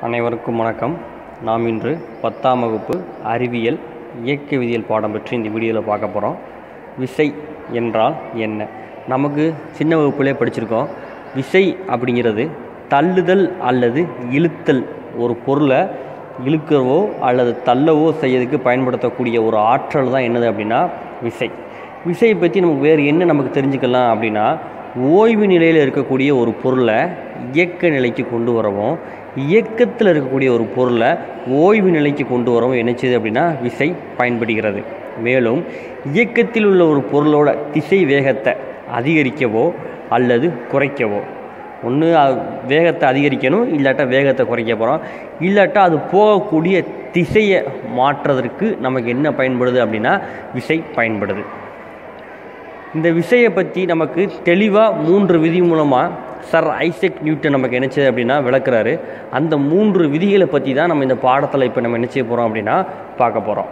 அனைவருக்கும் வணக்கம் நாம் இன்று பத்தாம் வகுப்பு அறிவியல் இயக்கவியல் பாடம் பற்றி இந்த வீடியோவில் பார்க்க போகிறோம் விசை என்றால் என்ன நமக்கு சின்ன வகுப்பிலே படிச்சிருக்கோம் விசை அப்படிங்கிறது தள்ளுதல் அல்லது இழுத்தல் ஒரு பொருளை இழுக்கவோ அல்லது தள்ளவோ செய்யறதுக்கு பயன்படுத்தக்கூடிய ஒரு ஆற்றல் தான் என்னது அப்படின்னா விசை விசையை பற்றி நமக்கு வேறு என்ன நமக்கு தெரிஞ்சுக்கலாம் அப்படின்னா ஓய்வு நிலையில் இருக்கக்கூடிய ஒரு பொருளை இயக்க நிலைக்கு கொண்டு வரவும் இயக்கத்தில் இருக்கக்கூடிய ஒரு பொருளை ஓய்வு நிலைக்கு கொண்டு வரவும் என்ன செய்யுது அப்படின்னா விசை பயன்படுகிறது மேலும் இயக்கத்தில் உள்ள ஒரு பொருளோட திசை வேகத்தை அதிகரிக்கவோ அல்லது குறைக்கவோ ஒன்று வேகத்தை அதிகரிக்கணும் இல்லாட்டா வேகத்தை குறைக்க போகிறோம் இல்லாட்டா அது போகக்கூடிய திசையை மாற்றுறதற்கு நமக்கு என்ன பயன்படுது அப்படின்னா விசை பயன்படுது இந்த விசையை பற்றி நமக்கு தெளிவாக மூன்று விதி மூலமாக சர் ஐசக் நியூட்டன் நமக்கு என்ன செய்யுது அப்படின்னா விளக்குறாரு அந்த மூன்று விதிகளை பற்றி தான் நம்ம இந்த பாடத்தில் இப்போ நம்ம என்ன செய்ய போகிறோம் அப்படின்னா பார்க்க போகிறோம்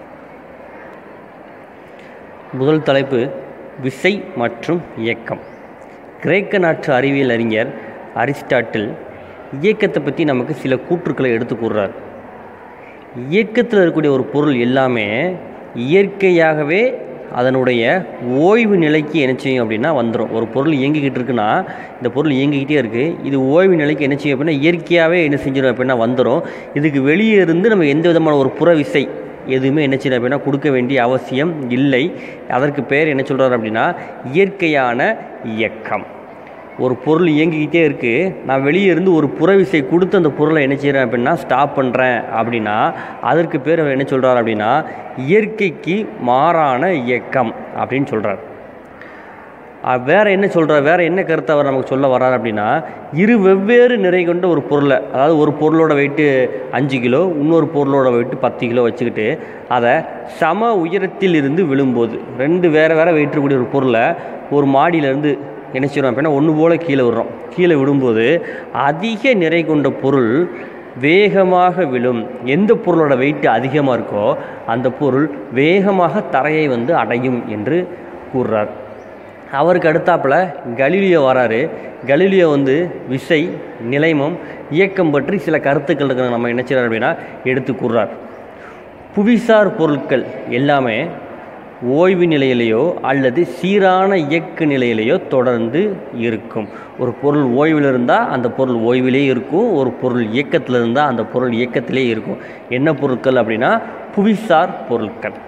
முதல் தலைப்பு விசை மற்றும் இயக்கம் கிரேக்க நாட்டு அறிவியல் அறிஞர் அரிஸ்டாட்டில் இயக்கத்தை பற்றி நமக்கு சில கூற்றுக்களை எடுத்து கூறுறார் இயக்கத்தில் இருக்கக்கூடிய ஒரு பொருள் எல்லாமே இயற்கையாகவே அதனுடைய ஓய்வு நிலைக்கு என்ன செய்யும் அப்படின்னா வந்துடும் ஒரு பொருள் இயங்கிக்கிட்டு இருக்குன்னா இந்த பொருள் இயங்கிக்கிட்டே இருக்குது இது ஓய்வு நிலைக்கு என்ன செய்யும் அப்படின்னா இயற்கையாகவே என்ன செஞ்சிடும் அப்படின்னா வந்துடும் இதுக்கு வெளியே இருந்து நம்ம எந்த விதமான ஒரு புற விசை எதுவுமே என்ன செய்யணும் அப்படின்னா கொடுக்க வேண்டிய அவசியம் இல்லை அதற்கு பேர் என்ன சொல்கிறார் அப்படின்னா இயற்கையான இயக்கம் ஒரு பொருள் இயங்கிக்கிட்டே இருக்குது நான் வெளியே இருந்து ஒரு புறவிசை கொடுத்து அந்த பொருளை என்ன செய்கிறேன் அப்படின்னா ஸ்டாப் பண்ணுறேன் அப்படின்னா அதற்கு பேர் அவர் என்ன சொல்கிறார் அப்படின்னா இயற்கைக்கு மாறான இயக்கம் அப்படின்னு சொல்கிறார் வேறு என்ன சொல்கிறார் வேறு என்ன கருத்தை அவர் நமக்கு சொல்ல வர்றார் அப்படின்னா இரு வெவ்வேறு நிறை கொண்ட ஒரு பொருளை அதாவது ஒரு பொருளோட வெயிட்டு அஞ்சு கிலோ இன்னொரு பொருளோட வெயிட்டு பத்து கிலோ வச்சுக்கிட்டு அதை சம உயரத்தில் இருந்து விழும்போது ரெண்டு வேறு வேறு வெயிட் இருக்கக்கூடிய ஒரு பொருளை ஒரு மாடியிலேருந்து என்ன செய்கிறோம் அப்படின்னா ஒன்று போல் கீழே விடுறோம் கீழே விடும்போது அதிக நிறை கொண்ட பொருள் வேகமாக விழும் எந்த பொருளோட வெயிட் அதிகமாக இருக்கோ அந்த பொருள் வேகமாக தரையை வந்து அடையும் என்று கூறுறார் அவருக்கு அடுத்தாப்பில் கலீலியோ வராரு கலீலியோ வந்து விசை நிலைமம் இயக்கம் பற்றி சில கருத்துக்கள் இருக்கிற நம்ம என்ன செய்கிறார் அப்படின்னா எடுத்து கூறுறார் புவிசார் பொருட்கள் எல்லாமே ஓய்வு நிலையிலேயோ அல்லது சீரான இயக்க நிலையிலேயோ தொடர்ந்து இருக்கும் ஒரு பொருள் ஓய்வில் இருந்தால் அந்த பொருள் ஓய்விலே இருக்கும் ஒரு பொருள் இயக்கத்தில் இருந்தால் அந்த பொருள் இயக்கத்திலே இருக்கும் என்ன பொருட்கள் அப்படின்னா புவிசார் பொருட்கள்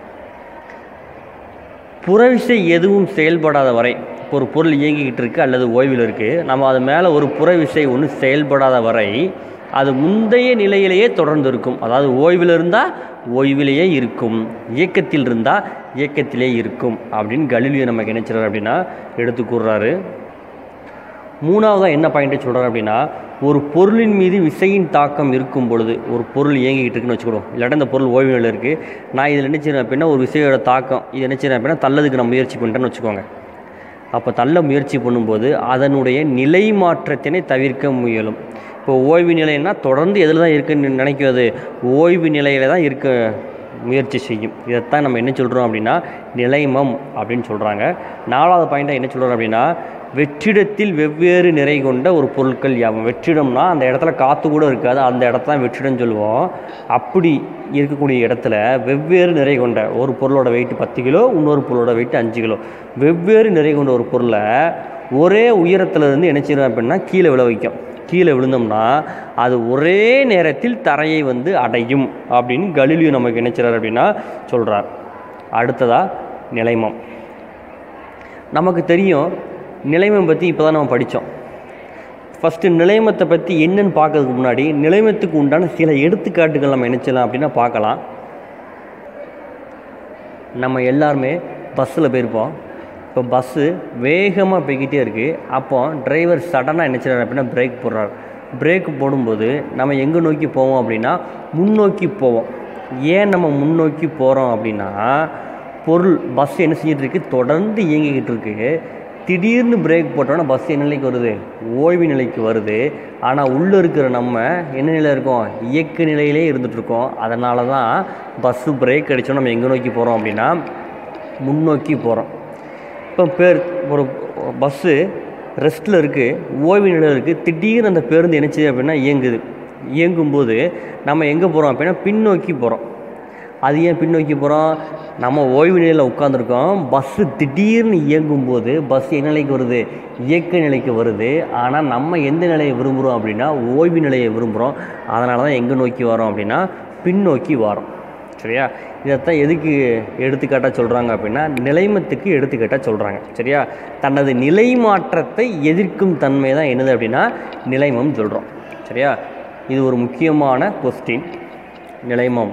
புறவிசை எதுவும் செயல்படாத வரை ஒரு பொருள் இயங்கிக்கிட்டு இருக்குது அல்லது ஓய்வில் இருக்குது நம்ம அது மேலே ஒரு புறவிசை ஒன்று செயல்படாத வரை அது முந்தைய நிலையிலேயே தொடர்ந்து இருக்கும் அதாவது ஓய்வில் இருந்தால் ஓய்விலேயே இருக்கும் இயக்கத்தில் இருந்தால் இயக்கத்திலே இருக்கும் அப்படின்னு கலிலியோ நமக்கு நினைச்சிறாரு அப்படின்னா எடுத்து கூறுறாரு மூணாவதாக என்ன பாயிண்ட்டு சொல்கிறார் அப்படின்னா ஒரு பொருளின் மீது விசையின் தாக்கம் இருக்கும் பொழுது ஒரு பொருள் இயங்கிக்கிட்டு இருக்குன்னு வச்சுக்கிடும் இல்லாட்டா இந்த பொருள் ஓய்வு நிலையில் இருக்குது நான் இதில் நினைச்சிருந்தேன் அப்படின்னா ஒரு விசையோட தாக்கம் இது நினைச்சிருந்தேன் அப்படின்னா தள்ளதுக்கு நான் முயற்சி பண்ணுறேன்னு வச்சுக்கோங்க அப்போ தள்ள முயற்சி பண்ணும்போது அதனுடைய நிலை மாற்றத்தினை தவிர்க்க முயலும் இப்போ ஓய்வு நிலைன்னா தொடர்ந்து எதில் தான் இருக்குன்னு நினைக்கிறது ஓய்வு நிலையில் தான் இருக்க முயற்சி செய்யும் இதைத்தான் நம்ம என்ன சொல்கிறோம் அப்படின்னா நிலைமம் அப்படின்னு சொல்கிறாங்க நாலாவது பாயிண்ட்டாக என்ன சொல்கிறோம் அப்படின்னா வெற்றிடத்தில் வெவ்வேறு நிறை கொண்ட ஒரு பொருட்கள் யாவும் வெற்றிடம்னா அந்த இடத்துல காற்று கூட இருக்காது அந்த இடத்த தான் வெற்றிடம் சொல்லுவோம் அப்படி இருக்கக்கூடிய இடத்துல வெவ்வேறு நிறை கொண்ட ஒரு பொருளோட வெயிட் பத்து கிலோ இன்னொரு பொருளோட வெயிட் அஞ்சு கிலோ வெவ்வேறு நிறை கொண்ட ஒரு பொருளை ஒரே உயரத்தில் இருந்து என்ன செய்யணும் அப்படின்னா கீழே விழ வைக்கும் கீழே விழுந்தோம்னா அது ஒரே நேரத்தில் தரையை வந்து அடையும் அப்படின்னு கலிலியோ நமக்கு நினைச்சார் அப்படின்னா சொல்கிறார் அடுத்ததாக நிலைமம் நமக்கு தெரியும் நிலைமம் பற்றி இப்போ தான் நம்ம படித்தோம் ஃபஸ்ட்டு நிலைமத்தை பற்றி என்னன்னு பார்க்கறதுக்கு முன்னாடி நிலைமத்துக்கு உண்டான சில எடுத்துக்காட்டுகள் நம்ம நினச்சலாம் அப்படின்னா பார்க்கலாம் நம்ம எல்லாருமே பஸ்ஸில் போயிருப்போம் இப்போ பஸ்ஸு வேகமாக போய்கிட்டே இருக்குது அப்போ டிரைவர் சடனாக என்ன செய்கிறார் அப்படின்னா பிரேக் போடுறார் பிரேக் போடும்போது நம்ம எங்கே நோக்கி போவோம் அப்படின்னா முன்னோக்கி போவோம் ஏன் நம்ம முன்னோக்கி போகிறோம் அப்படின்னா பொருள் பஸ் என்ன செஞ்சிட்டு இருக்கு தொடர்ந்து இயங்கிக்கிட்டு இருக்கு திடீர்னு பிரேக் போட்டோன்னா பஸ் என்ன நிலைக்கு வருது ஓய்வு நிலைக்கு வருது ஆனால் உள்ளே இருக்கிற நம்ம என்ன நிலையில் இருக்கோம் இயக்க நிலையிலே இருந்துகிட்ருக்கோம் அதனால தான் பஸ்ஸு பிரேக் அடித்தோம் நம்ம எங்கே நோக்கி போகிறோம் அப்படின்னா முன்னோக்கி போகிறோம் இப்போ பேர் ஒரு பஸ்ஸு ரெஸ்ட்டில் இருக்குது ஓய்வு நிலையில் இருக்குது திடீர்னு அந்த பேருந்து என்ன செய்யுது அப்படின்னா இயங்குது இயங்கும்போது நம்ம எங்கே போகிறோம் அப்படின்னா பின்னோக்கி போகிறோம் அது ஏன் பின்னோக்கி போகிறோம் நம்ம ஓய்வு நிலையில் உட்காந்துருக்கோம் பஸ்ஸு திடீர்னு இயங்கும்போது பஸ் என்ன நிலைக்கு வருது இயக்க நிலைக்கு வருது ஆனால் நம்ம எந்த நிலையை விரும்புகிறோம் அப்படின்னா ஓய்வு நிலையை விரும்புகிறோம் அதனால தான் எங்கே நோக்கி வரோம் அப்படின்னா பின்னோக்கி வரோம் சரியா இதைத்தான் எதுக்கு எடுத்துக்காட்டாக சொல்கிறாங்க அப்படின்னா நிலைமத்துக்கு எடுத்துக்காட்டாக சொல்கிறாங்க சரியா தனது நிலை மாற்றத்தை எதிர்க்கும் தன்மை தான் என்னது அப்படின்னா நிலைமம் சொல்கிறோம் சரியா இது ஒரு முக்கியமான கொஸ்டின் நிலைமம்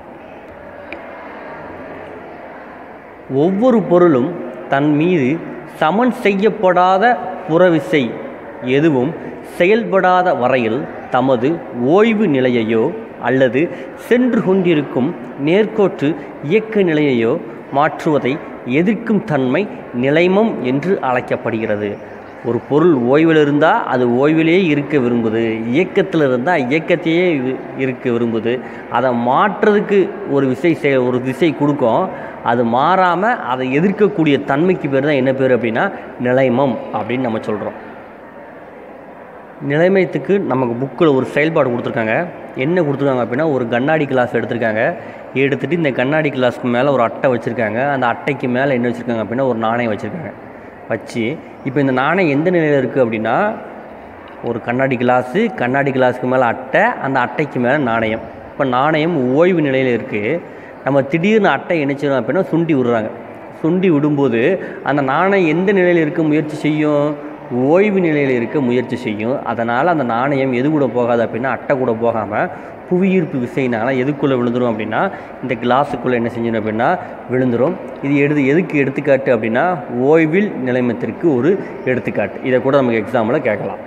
ஒவ்வொரு பொருளும் தன் மீது சமன் செய்யப்படாத புறவிசை எதுவும் செயல்படாத வரையில் தமது ஓய்வு நிலையையோ அல்லது சென்று கொண்டிருக்கும் நேர்கோட்டு இயக்க நிலையையோ மாற்றுவதை எதிர்க்கும் தன்மை நிலைமம் என்று அழைக்கப்படுகிறது ஒரு பொருள் ஓய்வில் இருந்தால் அது ஓய்விலேயே இருக்க விரும்புது இயக்கத்தில் இருந்தால் இயக்கத்தையே இரு- இருக்க விரும்புது அதை மாற்றுறதுக்கு ஒரு விசை செய ஒரு திசை கொடுக்கும் அது மாறாமல் அதை எதிர்க்கக்கூடிய தன்மைக்கு பேர் தான் என்ன பேர் அப்படின்னா நிலைமம் அப்படின்னு நம்ம சொல்கிறோம் நிலைமயத்துக்கு நமக்கு புக்கில் ஒரு செயல்பாடு கொடுத்துருக்காங்க என்ன கொடுத்துருக்காங்க அப்படின்னா ஒரு கண்ணாடி கிளாஸ் எடுத்திருக்காங்க எடுத்துகிட்டு இந்த கண்ணாடி கிளாஸ்க்கு மேலே ஒரு அட்டை வச்சுருக்காங்க அந்த அட்டைக்கு மேலே என்ன வச்சுருக்காங்க அப்படின்னா ஒரு நாணயம் வச்சுருக்காங்க வச்சு இப்போ இந்த நாணயம் எந்த நிலையில் இருக்குது அப்படின்னா ஒரு கண்ணாடி கிளாஸு கண்ணாடி கிளாஸுக்கு மேலே அட்டை அந்த அட்டைக்கு மேலே நாணயம் இப்போ நாணயம் ஓய்வு நிலையில் இருக்குது நம்ம திடீர்னு அட்டை இணைச்சிடும் அப்படின்னா சுண்டி விடுறாங்க சுண்டி விடும்போது அந்த நாணயம் எந்த நிலையில் இருக்க முயற்சி செய்யும் ஓய்வு நிலையில் இருக்க முயற்சி செய்யும் அதனால் அந்த நாணயம் எது கூட போகாது அப்படின்னா அட்டை கூட போகாமல் புவியீர்ப்பு விசையினால எதுக்குள்ளே விழுந்துரும் அப்படின்னா இந்த கிளாஸுக்குள்ளே என்ன செஞ்சிடும் அப்படின்னா விழுந்துரும் இது எடுத்து எதுக்கு எடுத்துக்காட்டு அப்படின்னா ஓய்வில் நிலைமத்திற்கு ஒரு எடுத்துக்காட்டு இதை கூட நமக்கு எக்ஸாம்பிள் கேட்கலாம்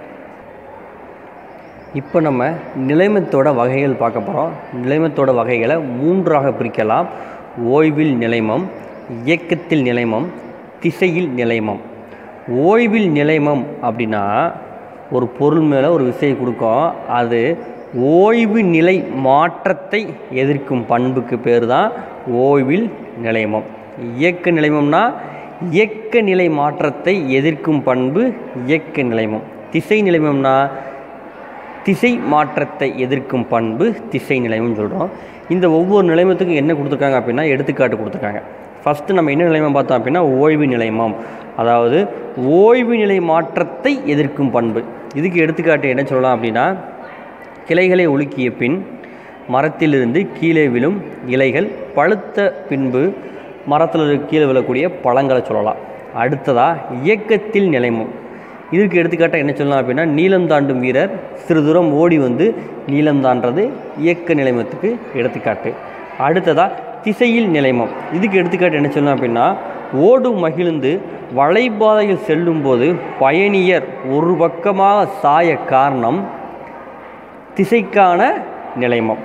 இப்போ நம்ம நிலைமத்தோட வகைகள் பார்க்க போகிறோம் நிலைமத்தோட வகைகளை மூன்றாக பிரிக்கலாம் ஓய்வில் நிலைமம் இயக்கத்தில் நிலைமம் திசையில் நிலைமம் ஓய்வில் நிலைமம் அப்படின்னா ஒரு பொருள் மேலே ஒரு விசையை கொடுக்கும் அது ஓய்வு நிலை மாற்றத்தை எதிர்க்கும் பண்புக்கு பேர் தான் ஓய்வில் நிலைமம் இயக்க நிலைமம்னா இயக்க நிலை மாற்றத்தை எதிர்க்கும் பண்பு இயக்க நிலைமம் திசை நிலைமம்னா திசை மாற்றத்தை எதிர்க்கும் பண்பு திசை நிலைமம் சொல்கிறோம் இந்த ஒவ்வொரு நிலைமத்துக்கும் என்ன கொடுத்துருக்காங்க அப்படின்னா எடுத்துக்காட்டு கொடுத்துருக்காங்க ஃபஸ்ட்டு நம்ம என்ன நிலைமம் பார்த்தோம் அப்படின்னா ஓய்வு நிலைமம் அதாவது ஓய்வு நிலை மாற்றத்தை எதிர்க்கும் பண்பு இதுக்கு எடுத்துக்காட்டு என்ன சொல்லலாம் அப்படின்னா கிளைகளை உலுக்கிய பின் மரத்திலிருந்து கீழே விழும் இலைகள் பழுத்த பின்பு மரத்தில் கீழே விழக்கூடிய பழங்களை சொல்லலாம் அடுத்ததாக இயக்கத்தில் நிலைமம் இதுக்கு எடுத்துக்காட்டாக என்ன சொல்லலாம் அப்படின்னா நீளம் தாண்டும் வீரர் சிறு தூரம் ஓடி வந்து நீளம் தாண்டது இயக்க நிலைமத்துக்கு எடுத்துக்காட்டு அடுத்ததாக திசையில் நிலைமம் இதுக்கு எடுத்துக்காட்டு என்ன சொல்லலாம் அப்படின்னா ஓடும் மகிழ்ந்து வளைபாதையில் செல்லும்போது பயணியர் ஒரு பக்கமாக சாய காரணம் திசைக்கான நிலைமம்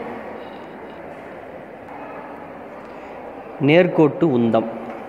நேர்கோட்டு உந்தம்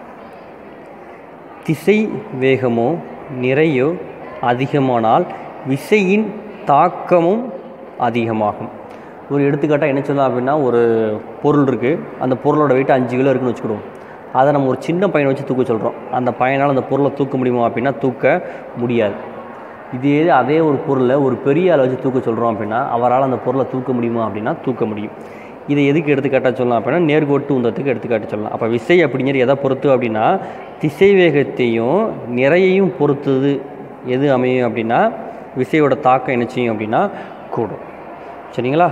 திசை வேகமோ நிறையோ அதிகமானால் விசையின் தாக்கமும் அதிகமாகும் ஒரு எடுத்துக்காட்டாக என்ன சொல்லலாம் அப்படின்னா ஒரு பொருள் இருக்குது அந்த பொருளோட வெயிட் அஞ்சு கிலோ இருக்குன்னு வச்சுக்கிடுவோம் அதை நம்ம ஒரு சின்ன பையனை வச்சு தூக்க சொல்கிறோம் அந்த பையனால் அந்த பொருளை தூக்க முடியுமா அப்படின்னா தூக்க முடியாது இதே அதே ஒரு பொருளை ஒரு பெரிய ஆளை வச்சு தூக்க சொல்கிறோம் அப்படின்னா அவரால் அந்த பொருளை தூக்க முடியுமா அப்படின்னா தூக்க முடியும் இதை எதுக்கு எடுத்துக்காட்டாக சொல்லலாம் அப்படின்னா நேர்கோட்டு உந்தத்துக்கு எடுத்துக்காட்டு சொல்லலாம் அப்போ விசை அப்படிங்கிறது எதை பொறுத்து அப்படின்னா திசை வேகத்தையும் நிறையையும் பொறுத்தது எது அமையும் அப்படின்னா விசையோட தாக்கம் என்ன செய்யும் அப்படின்னா கூடும் சரிங்களா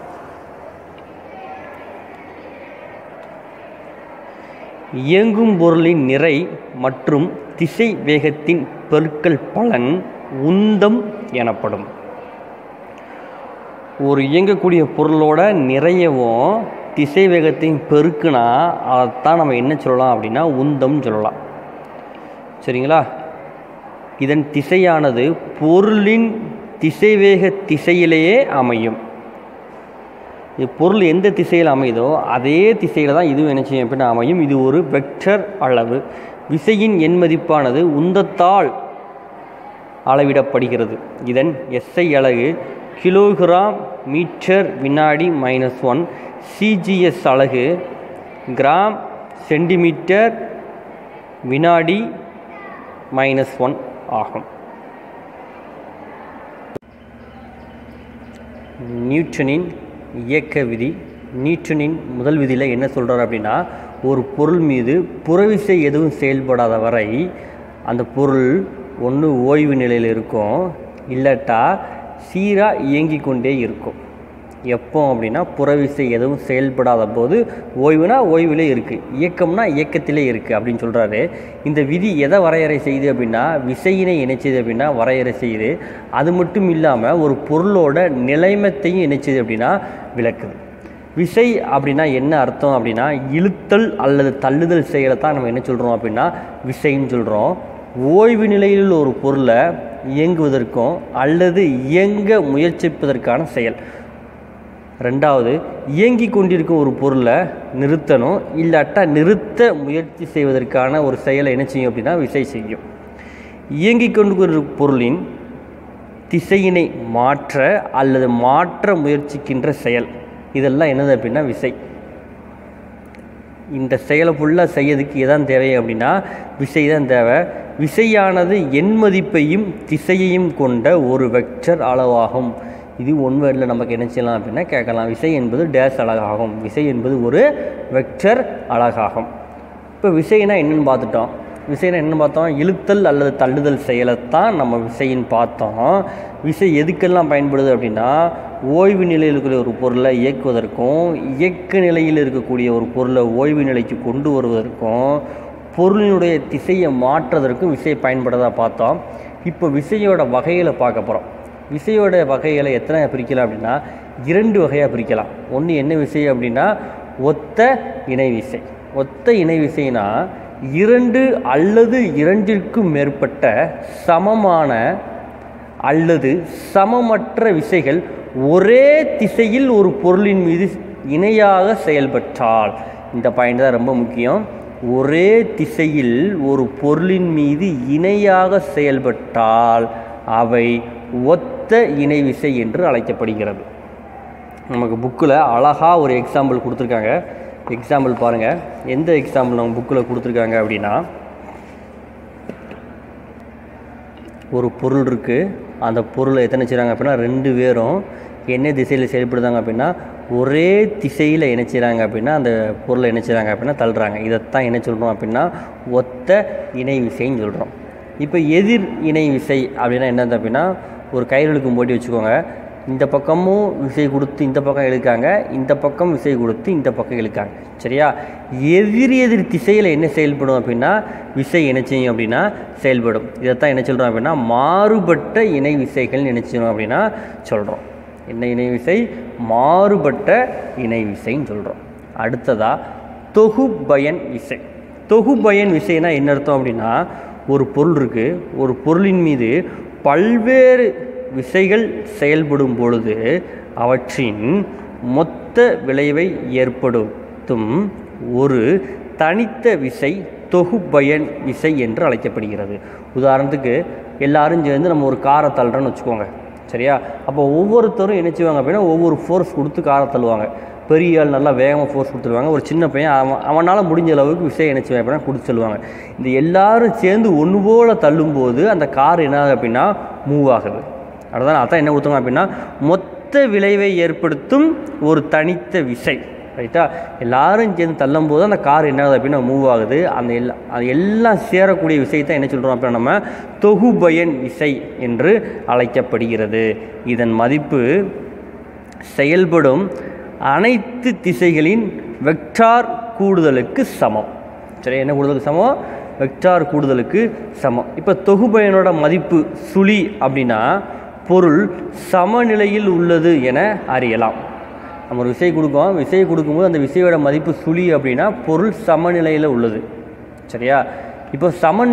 இயங்கும் பொருளின் நிறை மற்றும் திசை வேகத்தின் பெருக்கல் பலன் உந்தம் எனப்படும் ஒரு இயங்கக்கூடிய பொருளோட நிறையவும் திசை வேகத்தையும் பெருக்குனா அதைத்தான் நம்ம என்ன சொல்லலாம் அப்படின்னா உந்தம் சொல்லலாம் சரிங்களா இதன் திசையானது பொருளின் திசைவேக திசையிலேயே அமையும் இது பொருள் எந்த திசையில் அமையுதோ அதே திசையில் தான் இதுவும் என்ன செய்யும் அப்படின்னா அமையும் இது ஒரு வெக்டர் அளவு விசையின் எண் மதிப்பானது உந்தத்தால் அளவிடப்படுகிறது இதன் எஸ்ஐ அலகு கிலோகிராம் மீட்டர் வினாடி மைனஸ் ஒன் சிஜிஎஸ் அலகு கிராம் சென்டிமீட்டர் வினாடி மைனஸ் ஒன் ஆகும் நியூட்டனின் இயக்க விதி நியூட்டனின் முதல் விதியில் என்ன சொல்கிறார் அப்படின்னா ஒரு பொருள் மீது புறவிசை எதுவும் செயல்படாத வரை அந்த பொருள் ஒன்று ஓய்வு நிலையில் இருக்கும் இல்லாட்டா சீராக இயங்கி கொண்டே இருக்கும் எப்போ அப்படின்னா புறவிசை எதுவும் செயல்படாத போது ஓய்வுனா ஓய்விலே இருக்குது இயக்கம்னா இயக்கத்திலே இருக்குது அப்படின்னு சொல்கிறாரு இந்த விதி எதை வரையறை செய்யுது அப்படின்னா விசையினை இணைச்சது அப்படின்னா வரையறை செய்யுது அது மட்டும் இல்லாமல் ஒரு பொருளோட நிலைமத்தையும் இணைச்சது அப்படின்னா விளக்குது விசை அப்படின்னா என்ன அர்த்தம் அப்படின்னா இழுத்தல் அல்லது தள்ளுதல் செயலை தான் நம்ம என்ன சொல்கிறோம் அப்படின்னா விசைன்னு சொல்கிறோம் ஓய்வு நிலையில் ஒரு பொருளை இயங்குவதற்கும் அல்லது இயங்க முயற்சிப்பதற்கான செயல் ரெண்டாவது இயங்கி கொண்டிருக்கும் ஒரு பொருளை நிறுத்தணும் இல்லாட்டா நிறுத்த முயற்சி செய்வதற்கான ஒரு செயலை என்ன செய்யும் அப்படின்னா விசை செய்யும் இயங்கி கொண்டிருக்கிற பொருளின் திசையினை மாற்ற அல்லது மாற்ற முயற்சிக்கின்ற செயல் இதெல்லாம் என்னது அப்படின்னா விசை இந்த செயலை ஃபுல்லாக செய்யறதுக்கு எதான் தேவை அப்படின்னா விசை தான் தேவை விசையானது எண் மதிப்பையும் திசையையும் கொண்ட ஒரு வெக்டர் அளவாகும் இது ஒன் வேர்டில் நமக்கு என்ன செய்யலாம் அப்படின்னா கேட்கலாம் விசை என்பது டேஸ் அழகாகும் விசை என்பது ஒரு வெக்டர் அழகாகும் இப்போ விசைனா என்னன்னு பார்த்துட்டோம் விசைனா என்னன்னு பார்த்தோம் இழுத்தல் அல்லது தள்ளுதல் செயலைத்தான் நம்ம விசைன்னு பார்த்தோம் விசை எதுக்கெல்லாம் பயன்படுது அப்படின்னா ஓய்வு நிலையில் இருக்கிற ஒரு பொருளை இயக்குவதற்கும் இயக்க நிலையில் இருக்கக்கூடிய ஒரு பொருளை ஓய்வு நிலைக்கு கொண்டு வருவதற்கும் பொருளினுடைய திசையை மாற்றுவதற்கும் விசை பயன்படுறதா பார்த்தோம் இப்போ விசையோட வகையில் பார்க்க போகிறோம் விசையோட வகைகளை எத்தனை பிரிக்கலாம் அப்படின்னா இரண்டு வகையாக பிரிக்கலாம் ஒன்று என்ன விசை அப்படின்னா ஒத்த இணை விசை ஒத்த இணை விசைனா இரண்டு அல்லது இரண்டிற்கும் மேற்பட்ட சமமான அல்லது சமமற்ற விசைகள் ஒரே திசையில் ஒரு பொருளின் மீது இணையாக செயல்பட்டால் இந்த பாயிண்ட் தான் ரொம்ப முக்கியம் ஒரே திசையில் ஒரு பொருளின் மீது இணையாக செயல்பட்டால் அவை ஒத்த இணை விசை என்று அழைக்கப்படுகிறது நமக்கு புக்கில் அழகாக ஒரு எக்ஸாம்பிள் கொடுத்துருக்காங்க எக்ஸாம்பிள் பாருங்கள் எந்த எக்ஸாம்பிள் நம்ம புக்கில் கொடுத்துருக்காங்க அப்படின்னா ஒரு பொருள் இருக்குது அந்த பொருளை எத்தனை செய்கிறாங்க அப்படின்னா ரெண்டு பேரும் என்ன திசையில் செயல்படுதாங்க அப்படின்னா ஒரே திசையில் என்ன செய்கிறாங்க அப்படின்னா அந்த பொருளை என்ன செய்கிறாங்க அப்படின்னா தள்ளுறாங்க இதைத்தான் என்ன சொல்கிறோம் அப்படின்னா ஒத்த இணை விசைன்னு சொல்கிறோம் இப்போ எதிர் இணை விசை அப்படின்னா என்னது அப்படின்னா ஒரு கயிறு இழுக்கும் போட்டி வச்சுக்கோங்க இந்த பக்கமும் விசை கொடுத்து இந்த பக்கம் இழுக்காங்க இந்த பக்கம் விசை கொடுத்து இந்த பக்கம் இழுக்காங்க சரியா எதிர் எதிர் திசையில் என்ன செயல்படும் அப்படின்னா விசை என்ன செய்யும் அப்படின்னா செயல்படும் இதைத்தான் என்ன சொல்கிறோம் அப்படின்னா மாறுபட்ட இணை விசைகள் என்ன செய்யணும் அப்படின்னா சொல்கிறோம் என்ன இணை விசை மாறுபட்ட இணை விசைன்னு சொல்கிறோம் அடுத்ததாக தொகுபயன் விசை தொகுபயன் விசைனா என்ன அர்த்தம் அப்படின்னா ஒரு பொருள் இருக்குது ஒரு பொருளின் மீது பல்வேறு விசைகள் செயல்படும் பொழுது அவற்றின் மொத்த விளைவை ஏற்படுத்தும் ஒரு தனித்த விசை தொகுபயன் விசை என்று அழைக்கப்படுகிறது உதாரணத்துக்கு எல்லாரும் சேர்ந்து நம்ம ஒரு காரை தள்ளுறோன்னு வச்சுக்கோங்க சரியா அப்போ ஒவ்வொருத்தரும் என்ன செய்வாங்க அப்படின்னா ஒவ்வொரு ஃபோர்ஸ் கொடுத்து காரை தள்ளுவாங்க பெரிய ஆள் நல்லா வேகமாக ஃபோர்ஸ் கொடுத்துருவாங்க ஒரு சின்ன பையன் அவன் அவனால் முடிஞ்ச அளவுக்கு விசை என்ன செய்வாங்க அப்படின்னா கொடுத்து சொல்லுவாங்க இந்த எல்லாரும் சேர்ந்து ஒன்று போல் தள்ளும்போது அந்த கார் என்ன ஆகுது அப்படின்னா மூவ் ஆகுது அதுதான் அதான் என்ன கொடுத்தாங்க அப்படின்னா மொத்த விளைவை ஏற்படுத்தும் ஒரு தனித்த விசை ரைட்டா எல்லாரும் சேர்ந்து தள்ளும் போது அந்த கார் என்ன ஆகுது அப்படின்னா மூவ் ஆகுது அந்த எல்லா அது எல்லாம் சேரக்கூடிய விசையை என்ன சொல்கிறோம் அப்படின்னா நம்ம தொகுபயன் விசை என்று அழைக்கப்படுகிறது இதன் மதிப்பு செயல்படும் அனைத்து திசைகளின் வெக்டார் கூடுதலுக்கு சமம் சரி என்ன கூடுதலுக்கு சமம் வெக்டார் கூடுதலுக்கு சமம் இப்போ தொகுபயனோட மதிப்பு சுழி அப்படின்னா பொருள் சமநிலையில் உள்ளது என அறியலாம் நம்ம ஒரு விசை கொடுக்கோம் விசை கொடுக்கும்போது அந்த விசையோட மதிப்பு சுழி அப்படின்னா பொருள் சமநிலையில் உள்ளது சரியா இப்போ சமன்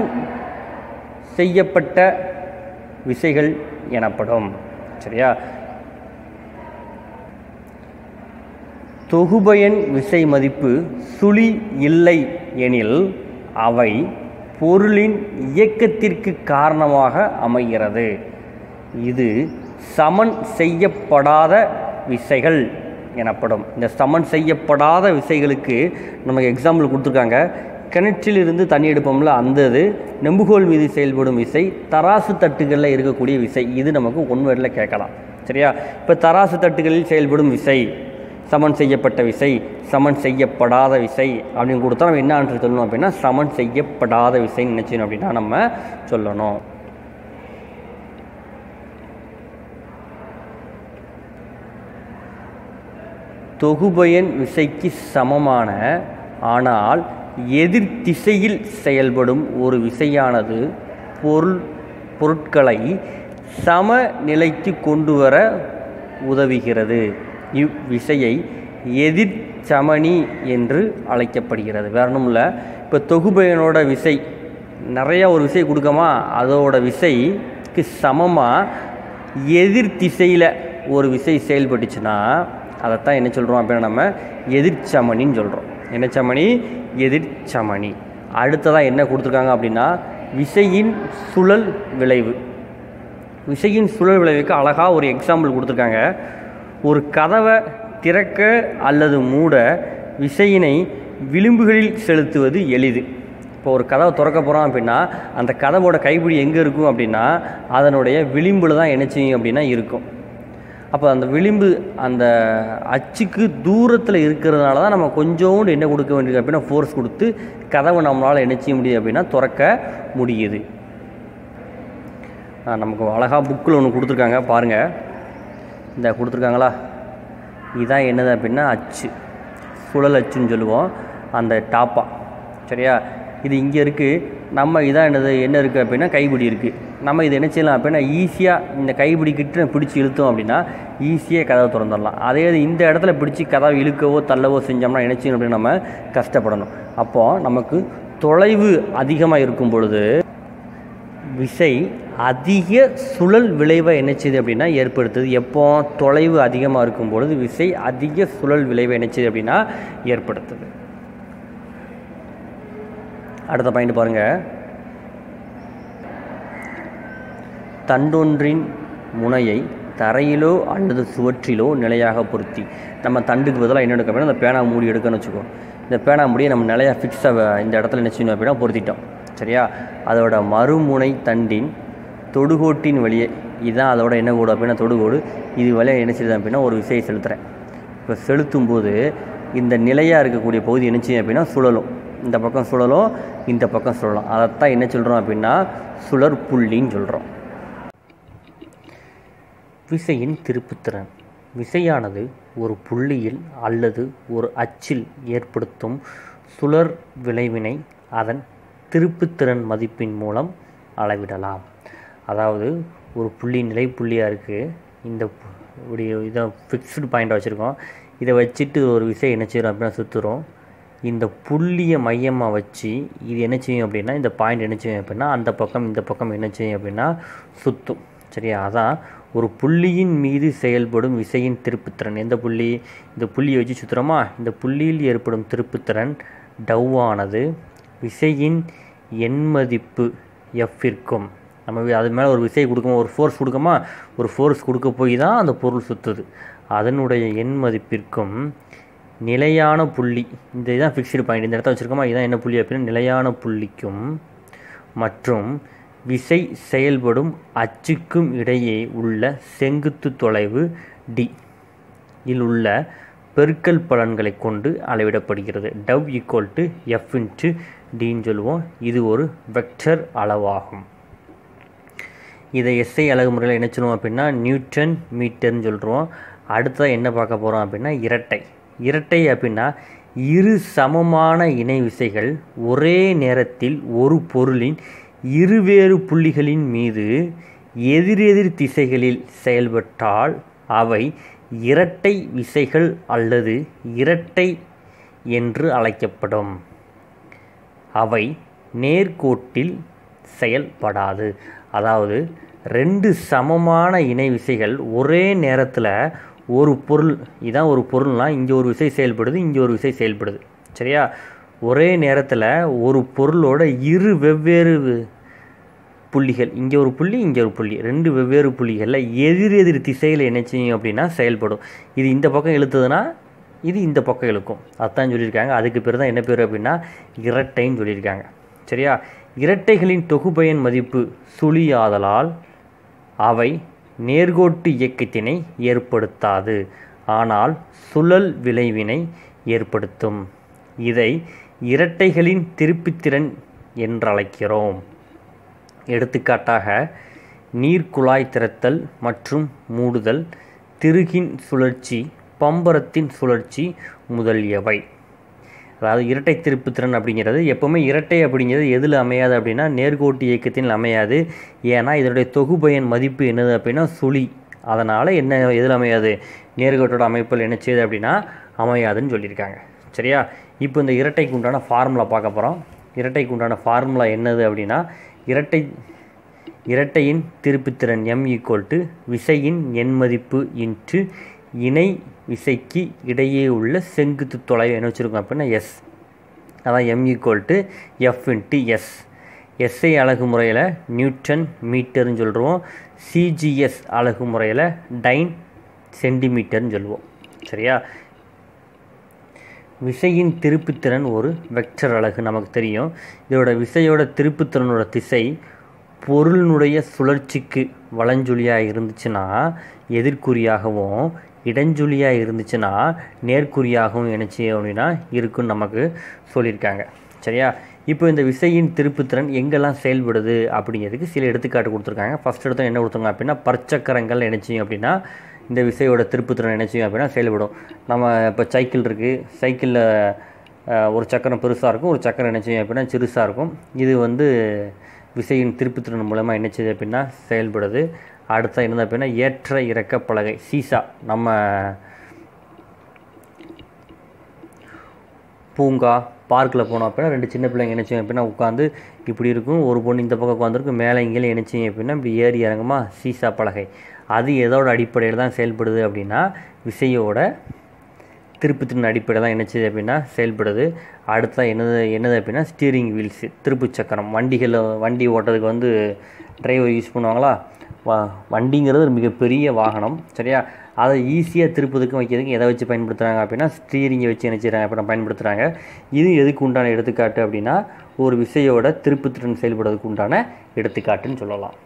செய்யப்பட்ட விசைகள் எனப்படும் சரியா தொகுபயன் விசை மதிப்பு சுழி இல்லை எனில் அவை பொருளின் இயக்கத்திற்கு காரணமாக அமைகிறது இது சமன் செய்யப்படாத விசைகள் எனப்படும் இந்த சமன் செய்யப்படாத விசைகளுக்கு நமக்கு எக்ஸாம்பிள் கொடுத்துருக்காங்க கிணற்றிலிருந்து தண்ணி எடுப்போம்ல அந்த இது நெம்புகோல் மீது செயல்படும் விசை தராசு தட்டுகளில் இருக்கக்கூடிய விசை இது நமக்கு ஒன் வேர்டில் கேட்கலாம் சரியா இப்போ தராசு தட்டுகளில் செயல்படும் விசை சமன் செய்யப்பட்ட விசை சமன் செய்யப்படாத விசை அப்படின்னு கொடுத்தா நம்ம என்ன ஆன்சர் சொல்லணும் அப்படின்னா சமன் செய்யப்படாத விசைன்னு நினச்சினோம் அப்படின்னா நம்ம சொல்லணும் தொகுபயன் விசைக்கு சமமான ஆனால் எதிர் திசையில் செயல்படும் ஒரு விசையானது பொருள் பொருட்களை சமநிலைக்கு கொண்டு வர உதவுகிறது இவ்விசையை எதிர்ச்சமனி என்று அழைக்கப்படுகிறது வேற ஒன்றும் இல்லை இப்போ தொகுபயனோட விசை நிறையா ஒரு விசை கொடுக்கமா அதோட விசைக்கு சமமாக எதிர் திசையில் ஒரு விசை செயல்பட்டுச்சுன்னா அதைத்தான் என்ன சொல்கிறோம் அப்படின்னா நம்ம எதிர்ச்சமனின்னு சொல்கிறோம் என்ன சமனி எதிர்ச்சமனி அடுத்ததாக என்ன கொடுத்துருக்காங்க அப்படின்னா விசையின் சுழல் விளைவு விசையின் சுழல் விளைவுக்கு அழகாக ஒரு எக்ஸாம்பிள் கொடுத்துருக்காங்க ஒரு கதவை திறக்க அல்லது மூட விசையினை விளிம்புகளில் செலுத்துவது எளிது இப்போ ஒரு கதவை திறக்க போகிறோம் அப்படின்னா அந்த கதவோட கைப்பிடி எங்கே இருக்கும் அப்படின்னா அதனுடைய விளிம்பில் தான் என்ன செய்யும் அப்படின்னா இருக்கும் அப்போ அந்த விளிம்பு அந்த அச்சுக்கு தூரத்தில் இருக்கிறதுனால தான் நம்ம கொஞ்சோண்டு என்ன கொடுக்க வேண்டியது அப்படின்னா ஃபோர்ஸ் கொடுத்து கதவை நம்மளால் என்ன செய்ய முடியுது அப்படின்னா திறக்க முடியுது ஆ, நமக்கு அழகாக புக்கில் ஒன்று கொடுத்துருக்காங்க பாருங்கள் இந்த கொடுத்துருக்காங்களா இதுதான் என்னது அப்படின்னா அச்சு சுழல் அச்சுன்னு சொல்லுவோம் அந்த டாப்பா சரியா இது இங்கே இருக்குது நம்ம இதான் என்னது என்ன இருக்குது அப்படின்னா கைப்பிடி இருக்குது நம்ம இது என்ன செய்யலாம் அப்படின்னா ஈஸியாக இந்த கைப்பிடி கிட்ட பிடிச்சி இழுத்தோம் அப்படின்னா ஈஸியாக கதவை திறந்துடலாம் அதே இது இந்த இடத்துல பிடிச்சி கதவை இழுக்கவோ தள்ளவோ செஞ்சோம்னா என்ன செய்யணும் அப்படின்னு நம்ம கஷ்டப்படணும் அப்போது நமக்கு தொலைவு அதிகமாக இருக்கும் பொழுது விசை அதிக சுழல் விளைவை என்ன செய்யுது அப்படின்னா ஏற்படுத்துது எப்போ தொலைவு அதிகமாக இருக்கும் பொழுது விசை அதிக சுழல் விளைவை என்ன செய்யுது அப்படின்னா ஏற்படுத்துது அடுத்த பாயிண்ட் பாருங்க தண்டொன்றின் முனையை தரையிலோ அல்லது சுவற்றிலோ நிலையாக பொருத்தி நம்ம தண்டுக்கு பதிலாக என்ன எடுக்க அப்படின்னா இந்த பேனா மூடி எடுக்கணும்னு வச்சுக்கோ இந்த பேனா மூடியை நம்ம நிலையாக ஃபிக்ஸாக இந்த இடத்துல என்ன செய்யணும் அப்படின்னா பொருத்திட்டோம் சரியா அதோட மறுமுனை தண்டின் தொடுகோட்டின் வழியே இதுதான் அதோட என்ன கோடு அப்படின்னா தொடுகோடு இது வழியாக என்ன செய்யுது அப்படின்னா ஒரு விசையை செலுத்துகிறேன் இப்போ செலுத்தும் போது இந்த நிலையாக இருக்கக்கூடிய பகுதி என்ன செய்யும் அப்படின்னா சுழலும் இந்த பக்கம் சுழலும் இந்த பக்கம் சுழலும் அதைத்தான் என்ன சொல்கிறோம் அப்படின்னா சுழற் புள்ளின்னு சொல்கிறோம் விசையின் திருப்புத்திறன் விசையானது ஒரு புள்ளியில் அல்லது ஒரு அச்சில் ஏற்படுத்தும் சுழற் விளைவினை அதன் திருப்புத்திறன் மதிப்பின் மூலம் அளவிடலாம் அதாவது ஒரு புள்ளி நிலை புள்ளியாக இருக்குது இந்த பு- இப்படி இதை ஃபிக்ஸ்டு பாயிண்டாக வச்சுருக்கோம் இதை வச்சுட்டு ஒரு விசை என்ன செய்கிறோம் அப்படின்னா சுற்றுறோம் இந்த புள்ளியை மையமாக வச்சு இது என்ன செய்யும் அப்படின்னா இந்த பாயிண்ட் என்ன செய்யும் அப்படின்னா அந்த பக்கம் இந்த பக்கம் என்ன செய்யும் அப்படின்னா சுற்றும் சரியா அதான் ஒரு புள்ளியின் மீது செயல்படும் விசையின் திருப்புத்திறன் எந்த புள்ளி இந்த புள்ளியை வச்சு சுற்றுறோமா இந்த புள்ளியில் ஏற்படும் திருப்புத்திறன் டவ்வானது விசையின் எண்மதிப்பு எஃப்பிற்கும் நம்ம வி- அது மேலே ஒரு விசை கொடுக்கமா ஒரு ஃபோர்ஸ் கொடுக்கமா ஒரு ஃபோர்ஸ் கொடுக்க போய் தான் அந்த பொருள் சுற்றுது அதனுடைய எண் மதிப்பிற்கும் நிலையான புள்ளி இந்த இதான் ஃபிக்ஸ்டு பாயிண்ட் இந்த இடத்த வச்சுருக்கோமா இதான் என்ன புள்ளி அப்படின்னா நிலையான புள்ளிக்கும் மற்றும் விசை செயல்படும் அச்சுக்கும் இடையே உள்ள செங்குத்து தொலைவு டி இல் உள்ள பெருக்கல் பலன்களை கொண்டு அளவிடப்படுகிறது tau equal to F into டின்னு சொல்லுவோம் இது ஒரு வெக்டர் அளவாகும் இதை எஸ்ஐ அலகு முறையில் என்ன சொல்லுவோம் அப்படின்னா நியூட்டன் மீட்டர்னு சொல்கிறோம் அடுத்ததாக என்ன பார்க்க போகிறோம் அப்படின்னா இரட்டை இரட்டை அப்படின்னா இரு சமமான இணை விசைகள் ஒரே நேரத்தில் ஒரு பொருளின் இருவேறு புள்ளிகளின் மீது எதிரெதிர் திசைகளில் செயல்பட்டால் அவை இரட்டை விசைகள் அல்லது இரட்டை என்று அழைக்கப்படும் அவை நேர்கோட்டில் செயல்படாது அதாவது ரெண்டு சமமான இணை விசைகள் ஒரே நேரத்தில் ஒரு பொருள் இதான் ஒரு பொருள்னா இங்கே ஒரு விசை செயல்படுது இங்கே ஒரு விசை செயல்படுது சரியா ஒரே நேரத்தில் ஒரு பொருளோட இரு வெவ்வேறு புள்ளிகள் இங்கே ஒரு புள்ளி இங்கே ஒரு புள்ளி ரெண்டு வெவ்வேறு புள்ளிகளில் எதிர் எதிர் திசையில் என்ன செய்யும் அப்படின்னா செயல்படும் இது இந்த பக்கம் இழுத்ததுன்னா இது இந்த பக்கம் இழுக்கும் அதான் சொல்லியிருக்காங்க அதுக்கு பேர் தான் என்ன பேர் அப்படின்னா இரட்டைன்னு சொல்லியிருக்காங்க சரியா இரட்டைகளின் தொகுபயன் மதிப்பு சுழியாதலால் அவை நேர்கோட்டு இயக்கத்தினை ஏற்படுத்தாது ஆனால் சுழல் விளைவினை ஏற்படுத்தும் இதை இரட்டைகளின் திருப்புத்திறன் என்றழைக்கிறோம் எடுத்துக்காட்டாக நீர்க்குழாய் திறத்தல் மற்றும் மூடுதல் திருகின் சுழற்சி பம்பரத்தின் சுழற்சி முதலியவை அதாவது இரட்டை திருப்புத்திறன் அப்படிங்கிறது எப்போவுமே இரட்டை அப்படிங்கிறது எதில் அமையாது அப்படின்னா நேர்கோட்டு இயக்கத்தில் அமையாது ஏன்னா இதனுடைய தொகுபயன் மதிப்பு என்னது அப்படின்னா சுழி அதனால் என்ன எதில் அமையாது நேர்கோட்டோட அமைப்பில் என்ன செய்யுது அப்படின்னா அமையாதுன்னு சொல்லியிருக்காங்க சரியா இப்போ இந்த இரட்டைக்கு உண்டான ஃபார்முலா பார்க்க போகிறோம் இரட்டைக்கு உண்டான ஃபார்முலா என்னது அப்படின்னா இரட்டை இரட்டையின் திருப்புத்திறன் எம் ஈக்குவல் டு விசையின் எண் மதிப்பு இன்ட்டு இணை விசைக்கு இடையே உள்ள செங்குத்து தொலைவு என்ன வச்சுருக்கோம் அப்படின்னா எஸ் அதான் M equal to F into S SI அலகு முறையில் நியூட்டன் மீட்டர்னு சொல்கிறோம் சிஜிஎஸ் அலகு முறையில் டைன் சென்டிமீட்டர்னு சொல்லுவோம் சரியா விசையின் திருப்புத்திறன் ஒரு வெக்டர் அலகு நமக்கு தெரியும் இதோட விசையோட திருப்புத்திறனோட திசை பொருளினுடைய சுழற்சிக்கு வலஞ்சுழியாக இருந்துச்சுன்னா எதிர்குறியாகவும் இடஞ்சுழியாக இருந்துச்சுன்னா நேர்குறியாகவும் என்ன செய்யும் அப்படின்னா இருக்குன்னு நமக்கு சொல்லியிருக்காங்க சரியா இப்போ இந்த விசையின் திருப்புத்திறன் எங்கெல்லாம் செயல்படுது அப்படிங்கிறதுக்கு சில எடுத்துக்காட்டு கொடுத்துருக்காங்க ஃபஸ்ட் எடுத்தோம் என்ன கொடுத்துருங்க அப்படின்னா பற்சக்கரங்கள் என்ன செய்யும் அப்படின்னா இந்த விசையோட திருப்புத்திறன் என்ன செய்யும் அப்படின்னா செயல்படும் நம்ம இப்போ சைக்கிள் இருக்குது சைக்கிளில் ஒரு சக்கரம் பெருசாக இருக்கும் ஒரு சக்கரம் என்ன செய்யும் அப்படின்னா சிறுசாக இருக்கும் இது வந்து விசையின் திருப்புத்திறன் மூலமாக என்ன செய்யுது அப்படின்னா செயல்படுது அடுத்த என்ன அப்படின்னா ஏற்ற இறக்க பலகை சீசா நம்ம பூங்கா பார்க்கில் போனோம் அப்படின்னா ரெண்டு சின்ன பிள்ளைங்க என்ன செய்யும் அப்படின்னா உட்காந்து இப்படி இருக்கும் ஒரு பொண்ணு இந்த பக்கம் உட்காந்துருக்கும் மேலே இங்கேயும் என்ன செய்யும் அப்படின்னா இப்படி ஏறி இறங்குமா சீசா பலகை அது எதோட அடிப்படையில் தான் செயல்படுது அப்படின்னா விசையோட திருப்பத்தின் அடிப்படையில் தான் என்ன செய்யுது அப்படின்னா செயல்படுது அடுத்ததான் என்னது என்னது அப்படின்னா ஸ்டீரிங் வீல்ஸு திருப்பு சக்கரம் வண்டிகளில் வண்டி ஓட்டுறதுக்கு வந்து டிரைவர் யூஸ் பண்ணுவாங்களா வ வண்டிங்கிறது ஒரு மிகப்பெரிய வாகனம் சரியா அதை ஈஸியாக திருப்பதுக்கும் வைக்கிறதுக்கு எதை வச்சு பயன்படுத்துகிறாங்க அப்படின்னா ஸ்டீரிங்கை வச்சு என்ன செய்கிறாங்க அப்படின்னா பயன்படுத்துகிறாங்க இது எதுக்கு உண்டான எடுத்துக்காட்டு அப்படின்னா ஒரு விசையோட திருப்புத்திறன் செயல்படுறதுக்கு உண்டான எடுத்துக்காட்டுன்னு சொல்லலாம்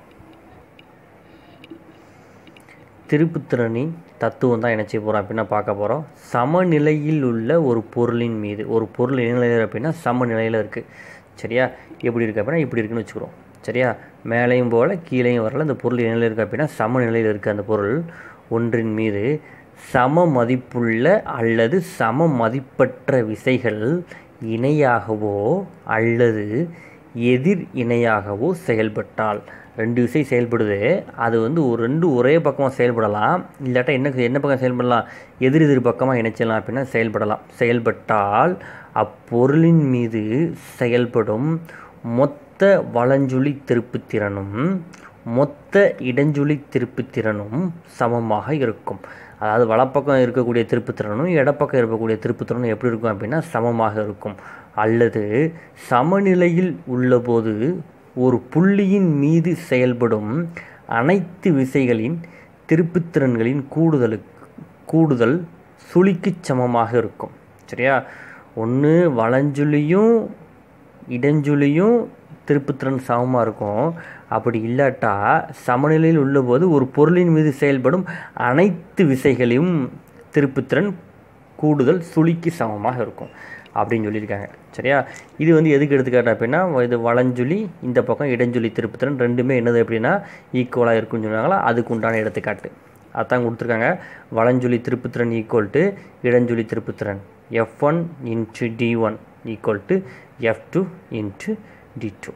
திருப்புத்திறனின் தத்துவம் தான் என்ன செய்ய போகிறோம் அப்படின்னா பார்க்க போகிறோம் சமநிலையில் உள்ள ஒரு பொருளின் மீது ஒரு பொருள் நிலையில் அப்படின்னா சமநிலையில் இருக்குது சரியா எப்படி இருக்குது அப்படின்னா இப்படி இருக்குன்னு வச்சுக்கிறோம் சரியா மேலேயும் போல் கீழேயும் வரல இந்த பொருள் நிலையில் இருக்குது அப்படின்னா சமநிலையில் இருக்குது அந்த பொருள் ஒன்றின் மீது சம மதிப்புள்ள அல்லது சம மதிப்பற்ற விசைகள் இணையாகவோ அல்லது எதிர் இணையாகவோ செயல்பட்டால் ரெண்டு விசை செயல்படுது அது வந்து ஒரு ரெண்டு ஒரே பக்கமாக செயல்படலாம் இல்லாட்டா என்ன என்ன பக்கம் செயல்படலாம் எதிர் எதிர் பக்கமாக இணைச்சலாம் அப்படின்னா செயல்படலாம் செயல்பட்டால் அப்பொருளின் மீது செயல்படும் மொத்த வலஞ்சுழி திருப்புத்திறனும் மொத்த இடஞ்சுழி திருப்புத்திறனும் சமமாக இருக்கும் அதாவது வலப்பக்கம் இருக்கக்கூடிய திருப்புத்திறனும் இடப்பக்கம் இருக்கக்கூடிய திருப்புத்திறனும் எப்படி இருக்கும் அப்படின்னா சமமாக இருக்கும் அல்லது சமநிலையில் உள்ளபோது ஒரு புள்ளியின் மீது செயல்படும் அனைத்து விசைகளின் திருப்புத்திறன்களின் கூடுதலுக்கு கூடுதல் சுழிக்கு சமமாக இருக்கும் சரியா ஒன்று வலஞ்சுழியும் இடஞ்சுழியும் திருப்புத்திறன் சமமாக இருக்கும் அப்படி இல்லாட்டா சமநிலையில் உள்ளபோது ஒரு பொருளின் மீது செயல்படும் அனைத்து விசைகளையும் திருப்புத்திறன் கூடுதல் சுழிக்கு சமமாக இருக்கும் அப்படின்னு சொல்லியிருக்காங்க சரியா இது வந்து எதுக்கு எடுத்துக்காட்டு அப்படின்னா இது வளஞ்சுழி இந்த பக்கம் இடஞ்சுழி திருப்புத்திறன் ரெண்டுமே என்னது அப்படின்னா ஈக்குவலாக இருக்குன்னு சொன்னாங்களா அதுக்கு உண்டான எடுத்துக்காட்டு அதான் கொடுத்துருக்காங்க வளஞ்சுழி திருப்புத்திறன் ஈக்குவல் டு இடஞ்சுழி திருப்புத்திறன் F one into D one equal to F two into D two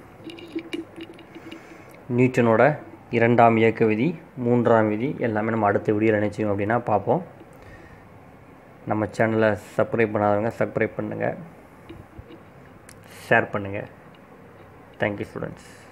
நியூட்டனோட இரண்டாம் இயக்க விதி மூன்றாம் விதி எல்லாமே நம்ம அடுத்த வீடியோ நினைச்சோம் அப்படின்னா பார்ப்போம் நம்ம சேனலை சப்ஸ்கிரைப் பண்ணாதவங்க சப்ஸ்கிரைப் பண்ணுங்கள் ஷேர் பண்ணுங்கள் தேங்க்யூ ஸ்டூடெண்ட்ஸ்